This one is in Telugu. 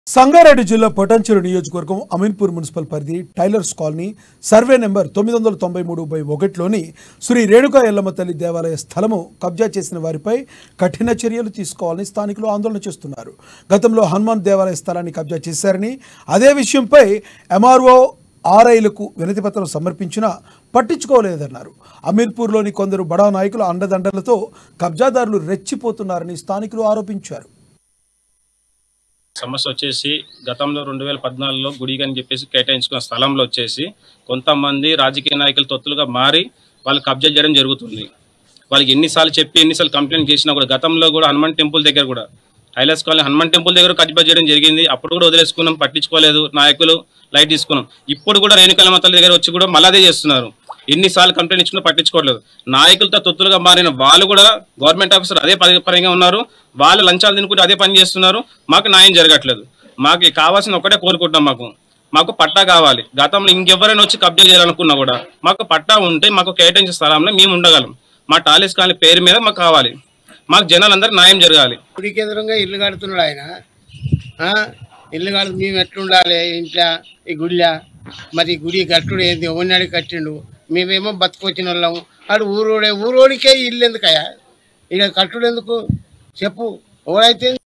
సంగారెడ్డి జిల్లా పటాన్చెరు నియోజకవర్గం అమీన్పూర్ మున్సిపల్ పరిధి టైలర్స్ కాలనీ సర్వే నెంబర్ తొమ్మిది వందల తొంభై మూడు బై ఒకటిలోని శ్రీ రేణుకా ఎల్లమ్మ తల్లి దేవాలయ స్థలము కబ్జా చేసిన వారిపై కఠిన చర్యలు తీసుకోవాలని స్థానికులు ఆందోళన చేస్తున్నారు గతంలో హనుమాన్ దేవాలయ స్థలాన్ని కబ్జా చేశారని అదే విషయంపై ఎంఆర్ఓ ఆర్ఐలకు వినతిపత్రం సమర్పించినా పట్టించుకోలేదన్నారు అమీర్పూర్లోని కొందరు బడా నాయకుల అండదండలతో కబ్జాదారులు రెచ్చిపోతున్నారని స్థానికులు ఆరోపించారు సమస్య వచ్చేసి గతంలో రెండు వేల పద్నాలుగులో గుడిగా అని చెప్పేసి కేటాయించుకున్న స్థలంలో వచ్చేసి కొంతమంది రాజకీయ నాయకులు తొత్తులుగా మారి వాళ్ళు కబ్జా చేయడం జరుగుతుంది వాళ్ళకి ఎన్నిసార్లు చెప్పి ఎన్నిసార్లు కంప్లైంట్ చేసినా కూడా గతంలో కూడా హనుమాన్ టెంపుల్ దగ్గర కూడా హైలైట్స్ కాలనీ హనుమాన్ టెంపుల్ దగ్గర కబ్జా చేయడం జరిగింది అప్పుడు కూడా వదిలేసుకున్నాం పట్టించుకోలేదు నాయకులు లైట్ తీసుకున్నాం ఇప్పుడు కూడా రేణుకల మతల దగ్గర వచ్చి కూడా మళ్ళీ అదే చేస్తున్నారు ఎన్నిసార్లు కంప్లైంట్ ఇచ్చినా పట్టించుకోవట్లేదు నాయకులతో తొత్తులుగా మారిన వాళ్ళు కూడా గవర్నమెంట్ ఆఫీసర్ అదే పరి- పరంగా ఉన్నారు వాళ్ళు లంచాలు తినుకుంటూ అదే పని చేస్తున్నారు మాకు న్యాయం జరగట్లేదు మాకు కావాల్సిన ఒకటే కోరుకుంటాం మాకు మాకు పట్టా కావాలి గతంలో ఇంకెవరైనా వచ్చి కబ్జా చేయాలనుకున్నా కూడా మాకు పట్టా ఉంటే మాకు కేటాయించే స్థలంలో మేము ఉండగలం మా టాలీస్ కాలనీ పేరు మీద మాకు కావాలి మాకు జనాలందరికీ న్యాయం జరగాలి గుడికి ఎదురుగా ఇల్లు కడుతున్నాడు ఆయన ఆ? ఇల్లు కడు మేము ఎట్లుండాలి ఇంట్లో ఈ గుడిలో మరి ఈ గుడి కట్టుడు ఏంది ఎవరినాడు కట్టిండు మేమేమో బతుకొచ్చిన వాళ్ళము ఆడు ఊరోడే ఊరోడికే ఇల్లు ఎందుకయ్యా ఇక కట్టుడు ఎందుకు చెప్పు ఎవరైతే